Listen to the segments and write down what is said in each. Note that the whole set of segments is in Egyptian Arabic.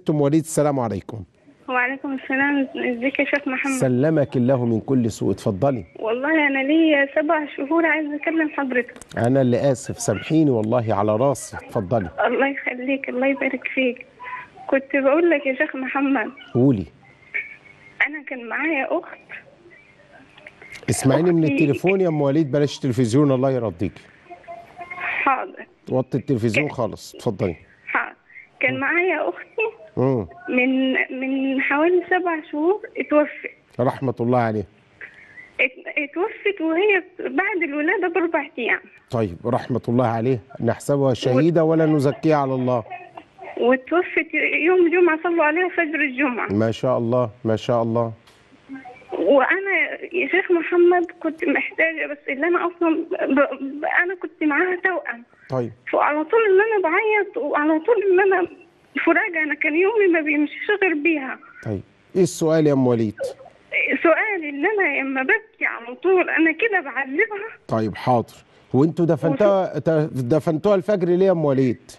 ست ام وليد السلام عليكم وعليكم السلام ازيك يا شيخ محمد سلمك الله من كل سوء اتفضلي والله انا ليا سبع شهور عايزه اكلم حضرتك انا اللي اسف سامحيني والله على راسي اتفضلي الله يخليك الله يبارك فيك كنت بقول لك يا شيخ محمد قولي انا كان معايا اخت اسمعيني من أختي. التليفون يا ام وليد بلاش تلفزيون الله يرضيكي حاضر وطي التلفزيون خالص اتفضلي حاضر كان معايا اختي امم من من حوالي سبع شهور اتوفت رحمه الله عليه ات- اتوفت وهي بعد الولاده باربع ايام طيب رحمه الله عليه نحسبها شهيده ولا نزكيها على الله وتوفت يوم جمعه صلوا عليها فجر الجمعه ما شاء الله ما شاء الله وانا يا شيخ محمد كنت محتاجه بس اللي انا اصلا ب... ب... انا كنت معاها توأم طيب فعلى طول ان انا بعيط وعلى طول ان انا فراجة انا كان يومي ما بيمشيش غير بيها طيب ايه السؤال يا ام وليد سؤالي ان انا لما ببكي على طول انا كده بعذبها طيب حاضر وانتوا دفنتوها ت- دفنتوها الفجر ليه يا ام وليد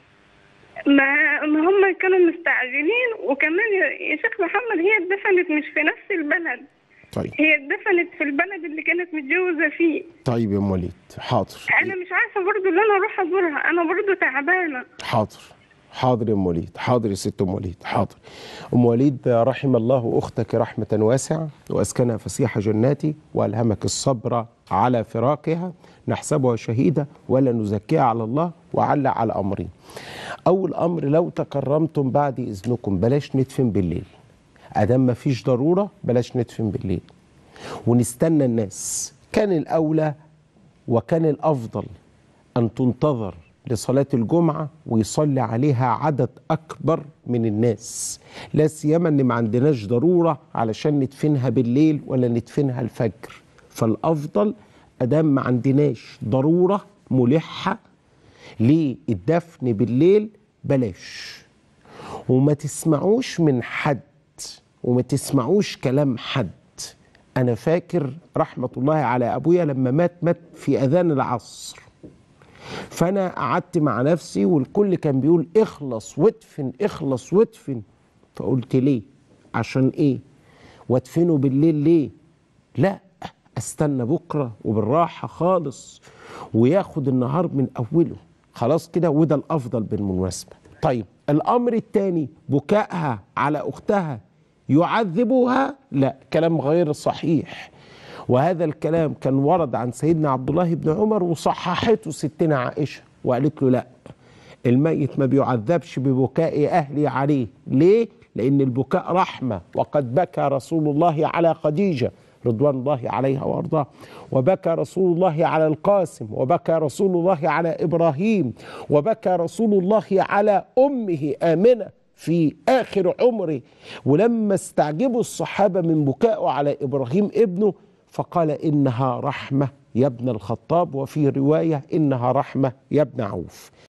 ما ما هم كانوا مستعجلين وكمان يا- يا شيخ محمد هي اتدفنت مش في نفس البلد طيب هي اتدفنت في البلد اللي كانت متجوزه فيه طيب يا ام وليد حاضر انا مش عارفه برضو ان انا اروح ازورها انا برضو تعبانه حاضر حاضر يا ام وليد حاضر يا ست ام وليد حاضر ام وليد رحم الله اختك رحمه واسعه واسكنها فسيح جناتي والهمك الصبر على فراقها نحسبها شهيده ولا نزكيها على الله وعلق على امرين اول امر لو تكرمتم بعد اذنكم بلاش ندفن بالليل ادام ما فيش ضروره بلاش ندفن بالليل ونستنى الناس كان الاولى وكان الافضل أن تنتظر لصلاة الجمعة ويصلي عليها عدد أكبر من الناس لا سيما إن ما عندناش ضرورة علشان ندفنها بالليل ولا ندفنها الفجر فالأفضل أدام ما عندناش ضرورة ملحة للدفن بالليل بلاش وما تسمعوش من حد وما تسمعوش كلام حد أنا فاكر رحمة الله على أبويا لما مات مات في أذان العصر فانا قعدت مع نفسي والكل كان بيقول اخلص وادفن اخلص وادفن فقلت ليه عشان ايه وادفنه بالليل ليه لا استنى بكره وبالراحه خالص وياخد النهار من اوله خلاص كده وده الافضل بالمناسبه طيب الامر الثاني بكائها على اختها يعذبها لا كلام غير صحيح وهذا الكلام كان ورد عن سيدنا عبد الله بن عمر وصححته ستنا عائشه وقالت له لا الميت ما بيعذبش ببكاء اهلي عليه ليه لان البكاء رحمه وقد بكى رسول الله على خديجه رضوان الله عليها وارضاه وبكى رسول الله على القاسم وبكى رسول الله على ابراهيم وبكى رسول الله على امه امنه في اخر عمره ولما استعجبوا الصحابه من بكائه على ابراهيم ابنه فقال انها رحمه يا ابن الخطاب وفي روايه انها رحمه يا ابن عوف